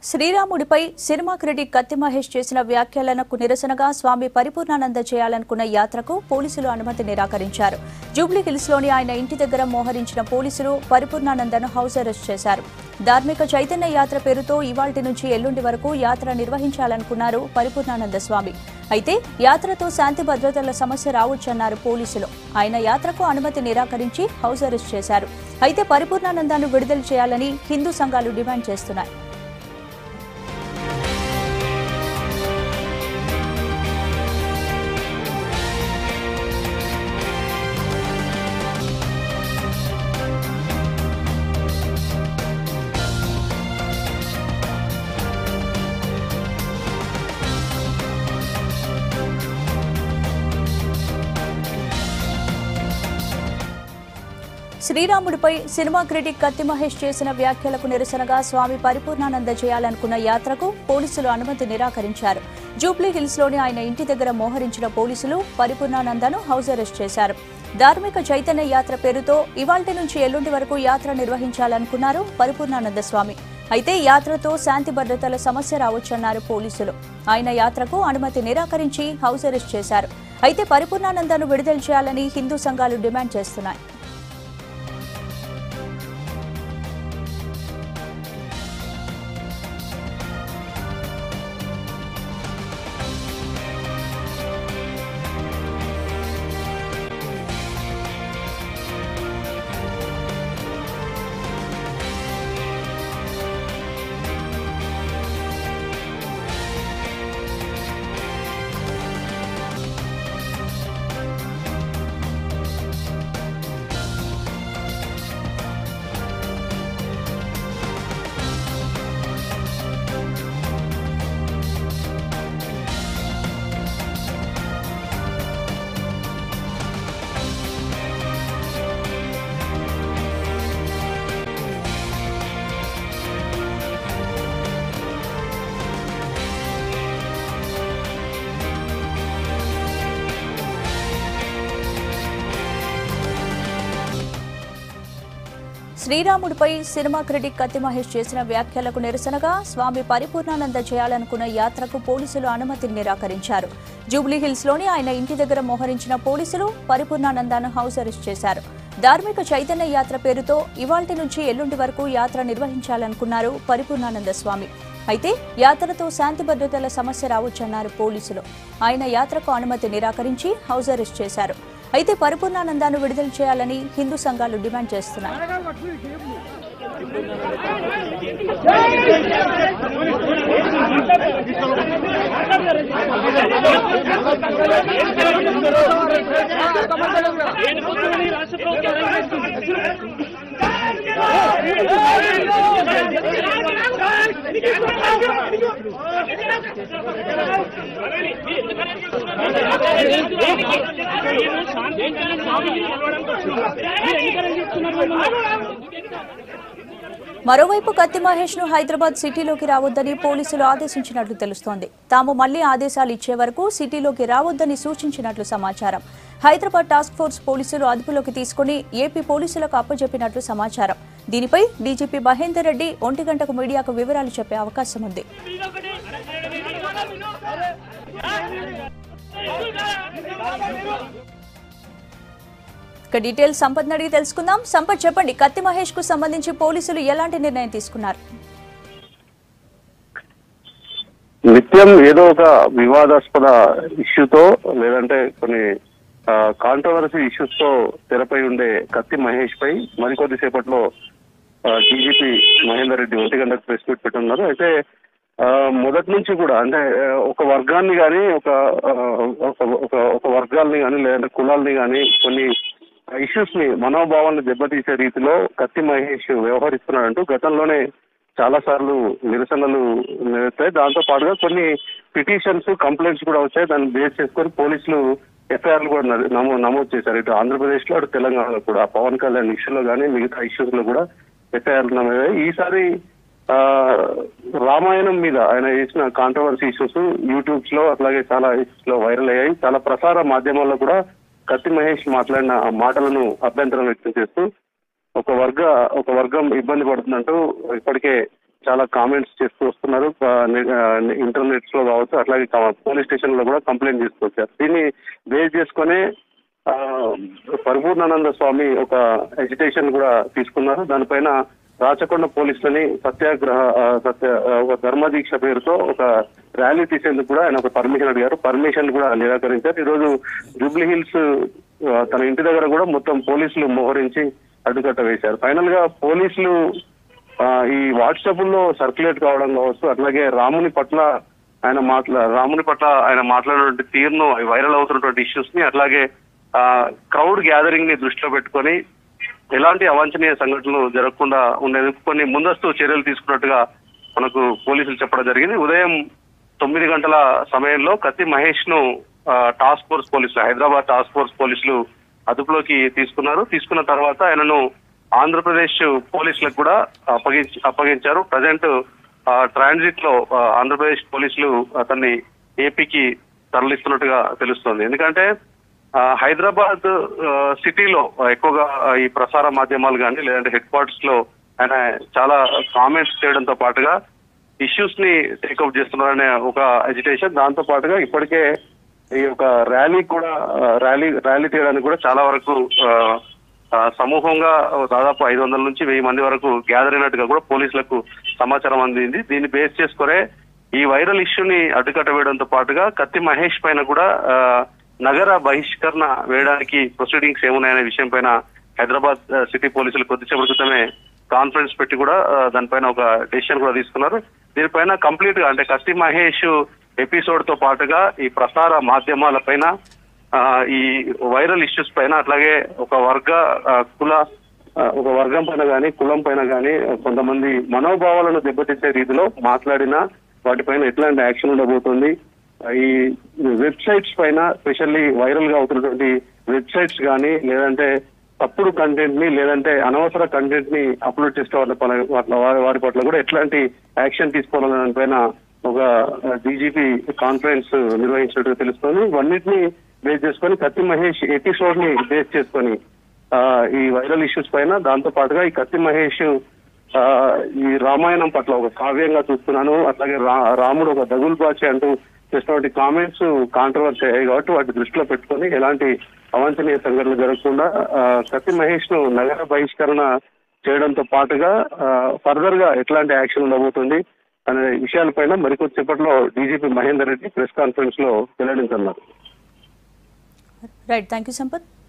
శ్రీరాముడిపై cinema critic కత్తి మహేష్ చేసిన వ్యాఖ్యలకు నిరసనగా స్వామి పరిపూర్ణానంద చేయాలనుకున్న యాత్రకు పోలీసులు అనుమతి నిరాకరించారు జూబ్లీ హిల్స్లోని ఆయన ఇంటి దగ్గర మోహరించిన పోలీసులు పరిపూర్ణానందను హౌస్ అరెస్ట్ చేశారు ధార్మిక చైతన్య యాత్ర పేరుతో ఇవాల్టి నుంచి ఎల్లుండి వరకు యాత్ర నిర్వహించాలనుకున్నారు పరిపూర్ణానంద స్వామి అయితే యాత్రతో శాంతి భద్రతల సమస్య రావచ్చన్నారు పోలీసులు ఆయన యాత్రకు అనుమతి నిరాకరించి హౌస్ అరెస్ట్ చేశారు అయితే పరిపూర్ణానందాను విడుదల చేయాలని హిందూ సంఘాలు డిమాండ్ చేస్తున్నాయి శ్రీరాముడిపై సినిమా క్రిటిక్ కత్తి మహేష్ చేసిన వ్యాఖ్యలకు నిరసనగా స్వామి పరిపూర్ణానంద చేయాలనుకున్న యాత్రకు పోలీసులు అనుమతి నిరాకరించారు జూబ్లీ హిల్స్లోని ఆయన ఇంటి దగ్గర మోహరించిన పోలీసులు పరిపూర్ణానందను హౌస్ అరెస్ట్ చేశారు ధార్మిక చైతన్య యాత్ర పేరుతో ఇవాల్టి నుంచి ఎల్లుండి వరకు యాత్ర నిర్వహించాలనుకున్నారు పరిపూర్ణానంద స్వామి అయితే యాత్రతో శాంతి భద్రతల సమస్య రావచ్చన్నారు పోలీసులు ఆయన యాత్రకు అనుమతి నిరాకరించి హౌస్ అరెస్ట్ చేశారు అయితే పరిపూర్ణానందను విడుదల చేయాలని హిందూ సంఘాలు డిమాండ్ చేస్తున్నాయి శ్రీరాముడిపై సినిమా క్రిటిక్ కత్తి మహేష్ చేసిన వ్యాఖ్యలకు నిరసనగా స్వామి పరిపూర్ణానంద చేయాలనుకున్న యాత్రకు పోలీసులు అనుమతి నిరాకరించారు జూబ్లీ హిల్స్లోని ఆయన ఇంటి దగ్గర మోహరించిన పోలీసులు పరిపూర్ణానందాను హౌస్ అరెస్ట్ చేశారు ధార్మిక చైతన్య యాత్ర పేరుతో ఇవాల్టి నుంచి ఎల్లుండి వరకు యాత్ర నిర్వహించాలనుకున్నారు పరిపూర్ణానంద స్వామి అయితే యాత్రతో శాంతి భద్రతల సమస్య రావచ్చన్నారు పోలీసులు ఆయన యాత్రకు అనుమతి నిరాకరించి హౌస్ అరెస్ట్ చేశారు అయితే పరిపూర్ణానందాను విడుదల చేయాలని హిందూ సంఘాలు డిమాండ్ చేస్తున్నాయి మరోవైపు కత్తి మహేష్ ను హైదరాబాద్ సిటీలోకి రావద్దని పోలీసులు ఆదేశించినట్లు తెలుస్తోంది తాము మళ్లీ ఆదేశాలు ఇచ్చే వరకు సిటీలోకి రావద్దని సూచించినట్లు సమాచారం హైదరాబాద్ టాస్క్ ఫోర్స్ పోలీసులు అదుపులోకి తీసుకుని ఏపీ పోలీసులకు అప్పచెప్పినట్లు సమాచారం దీనిపై డీజీపీ మహేందర్ రెడ్డి ఒంటి గంటకు మీడియాకు వివరాలు చెప్పే అవకాశం ఉంది ఇక డీటెయిల్స్ సంపత్ అడిగి తెలుసుకుందాం సంపత్ చెప్పండి కత్తి మహేష్ కు సంబంధించి పోలీసులు ఎలాంటి నిర్ణయం తీసుకున్నారు నిత్యం ఏదో ఒక వివాదాస్పద ఇష్యూతో లేదంటే కొన్ని కాంట్రవర్సీ ఇష్యూస్ తో తెరపై ఉండే కత్తి మహేష్ పై మరికొద్ది సేపట్లో డీజీపీ మహేందర్ రెడ్డి ఒంటి గంటకు ప్రెస్ మీట్ పెట్టున్నారు అయితే ఆ, మొదటి నుంచి కూడా అంటే ఆ, ఒక వర్గాన్ని కానీ ఒక ఆ, ఒక- ఒక ఒక వర్గాల్ని కానీ లేదంటే కులాల్ని కానీ కొన్ని ఇష్యూస్ ని మనోభావాలను దెబ్బతీసే రీతిలో కత్తి మహేష్ వ్యవహరిస్తున్నాడంటూ గతంలోనే చాలా సార్లు నిరసనలు వచ్చాయి దాంతో పాటుగా కొన్ని పిటిషన్స్ కంప్లైంట్స్ కూడా వచ్చాయి దాన్ని బేస్ చేసుకొని పోలీసులు ఎఫ్ఐఆర్లు కూడా నమో- నమో నమోదు చేశారు ఇటు ఆంధ్రప్రదేశ్ లో అటు తెలంగాణలో కూడా పవన్ కళ్యాణ్ ఇష్యూలో కానీ మిగతా ఇష్యూస్ లో కూడా ఎఫ్ఐఆర్లు నమోదయ్యాయి ఈసారి ఆ, రామాయణం మీద ఆయన చేసిన కాంట్రవర్సీ ఇష్యూస్ యూట్యూబ్స్ లో అట్లాగే చాలా ఇష్యూస్ లో వైరల్ అయ్యాయి చాలా ప్రసార మాధ్యమాల్లో కూడా కత్తి మహేష్ మాట్లాడిన మాటలను అభ్యంతరం వ్యక్తం చేస్తూ ఒక వర్గ ఒక వర్గం ఇబ్బంది పడుతుందంటూ ఇప్పటికే చాలా కామెంట్స్ చేస్తూ వస్తున్నారు ఇంటర్నెట్స్ లో కావచ్చు అట్లాగే పోలీస్ స్టేషన్ లో కూడా కంప్లైంట్ తీసుకొచ్చారు దీన్ని బేస్ చేసుకొని ఆ, పరిపూర్ణానంద స్వామి ఒక ఎజిటేషన్ కూడా తీసుకున్నారు దానిపైన రాచకొండ పోలీసులని సత్యాగ్రహ ఆ, సత్య ఆ, ఒక ధర్మదీక్ష పేరుతో ఒక ర్యాలీ తీసేందుకు కూడా ఆయన ఒక పర్మిషన్ అడిగారు పర్మిషన్ కూడా నిరాకరించారు ఈ రోజు జూబ్లీ హిల్స్ ఆ, తన ఇంటి దగ్గర కూడా మొత్తం పోలీసులు మోహరించి అడ్డుకట్ట వేశారు ఫైనల్ గా పోలీసులు ఆ, ఈ వాట్సాప్ లో సర్క్యులేట్ కావడం కావచ్చు అట్లాగే రాముని పట్ల ఆయన మాట్లా రాముని పట్ల ఆయన మాట్లాడినటువంటి తీరును వైరల్ అవుతున్నటువంటి ఇష్యూస్ ని అట్లాగే క్రౌడ్ గ్యాదరింగ్ ని దృష్టిలో పెట్టుకొని ఎలాంటి అవాంఛనీయ సంఘటనలు జరగకుండా ఉండేందుకు కొన్ని ముందస్తు చర్యలు తీసుకున్నట్టుగా మనకు పోలీసులు చెప్పడం జరిగింది ఉదయం తొమ్మిది గంటల సమయంలో కత్తి మహేష్ ను టాస్క్ ఫోర్స్ పోలీసులు హైదరాబాద్ టాస్క్ ఫోర్స్ పోలీసులు అదుపులోకి తీసుకున్నారు తీసుకున్న తర్వాత ఆయనను ఆంధ్రప్రదేశ్ పోలీసులకు కూడా అప్పగించి అప్పగించారు ప్రజెంట్ ట్రాన్సిట్ లో ఆ, ఆంధ్రప్రదేశ్ పోలీసులు అతన్ని ఏపీకి తరలిస్తున్నట్టుగా తెలుస్తోంది ఎందుకంటే ఆ, హైదరాబాద్ ఆ, సిటీలో ఎక్కువగా ఆ, ఈ ప్రసార మాధ్యమాలు కానీ లేదంటే హెడ్ క్వార్టర్స్ లో ఆయన చాలా కామెంట్స్ చేయడంతో పాటుగా ఇష్యూస్ ని టేకప్ చేస్తున్నారనే ఒక ఎజిటేషన్ దాంతో పాటుగా ఇప్పటికే ఈ యొక్క ర్యాలీ కూడా ఆ, ర్యాలీ ర్యాలీ తీయడానికి కూడా చాలా వరకు ఆ, ఆ, సమూహంగా దాదాపు ఐదు వందల నుంచి వెయ్యి మంది వరకు గ్యాదర్ అయినట్టుగా కూడా పోలీసులకు సమాచారం అందింది దీన్ని బేస్ చేసుకునే ఈ వైరల్ ఇష్యూని అడ్డుకట్ట వేయడంతో పాటుగా కత్తి మహేష్ పైన కూడా ఆ, నగర బహిష్కరణ వేయడానికి ప్రొసీడింగ్స్ ఏమున్నాయనే విషయం పైన హైదరాబాద్ ఆ, సిటీ పోలీసులు కొద్దిసేపటి క్రితమే కాన్ఫరెన్స్ పెట్టి కూడా ఆ, దానిపైన ఒక డెసిషన్ కూడా తీసుకున్నారు దీనిపైన కంప్లీట్ గా అంటే కత్తి మహేష్ ఎపిసోడ్ తో పాటుగా ఈ ప్రసార మాధ్యమాల పైన ఆ, ఈ వైరల్ ఇష్యూస్ పైన అట్లాగే ఒక వర్గ ఆ, కుల ఆ, ఒక వర్గం పైన కానీ కులం పైన కానీ కొంతమంది మనోభావాలను దెబ్బతీసే రీతిలో మాట్లాడిన వాటిపైన ఎట్లాంటి యాక్షన్ ఉండబోతుంది ఈ వెబ్సైట్స్ పైన స్పెషల్లీ వైరల్ గా అవుతున్నటువంటి వెబ్సైట్స్ కానీ లేదంటే తప్పుడు కంటెంట్ ని లేదంటే అనవసర కంటెంట్ ని అప్లోడ్ చేసే వాళ్ళ పల- వాట్ల- వారి వారి పట్ల కూడా ఎట్లాంటి యాక్షన్ తీసుకోవాలనే దానిపైన ఒక డీజీపీ కాన్ఫరెన్స్ నిర్వహించినట్టుగా తెలుస్తోంది ఇవన్నిటిని బేస్ చేసుకొని కత్తి మహేష్ ఎపిసోడ్ ని బేస్ చేసుకొని ఆ, ఈ వైరల్ ఇష్యూస్ పైన దాంతో పాటుగా ఈ కత్తి మహేష్ ఆ, ఈ రామాయణం పట్ల ఒక కావ్యంగా చూస్తున్నాను అట్లాగే రా- రాముడు ఒక దగులు బాచి అంటూ చేసినటువంటి కామెంట్స్ కాంట్రవర్సీ అయ్యాయి కాబట్టి వాటి దృష్టిలో పెట్టుకొని ఎలాంటి అవాంఛనీయ సంఘటనలు జరగకుండా ఆ, కత్తి మహేష్ ను నగర బహిష్కరణ చేయడంతో పాటుగా ఫర్దర్ గా ఎట్లాంటి యాక్షన్ ఉండబోతుంది అనే విషయాలపైన మరికొద్దిసేపట్లో DGP Mahender Reddy press conference లో వెల్లడించన్నారు రైట్ థ్యాంక్ యూ సంపత్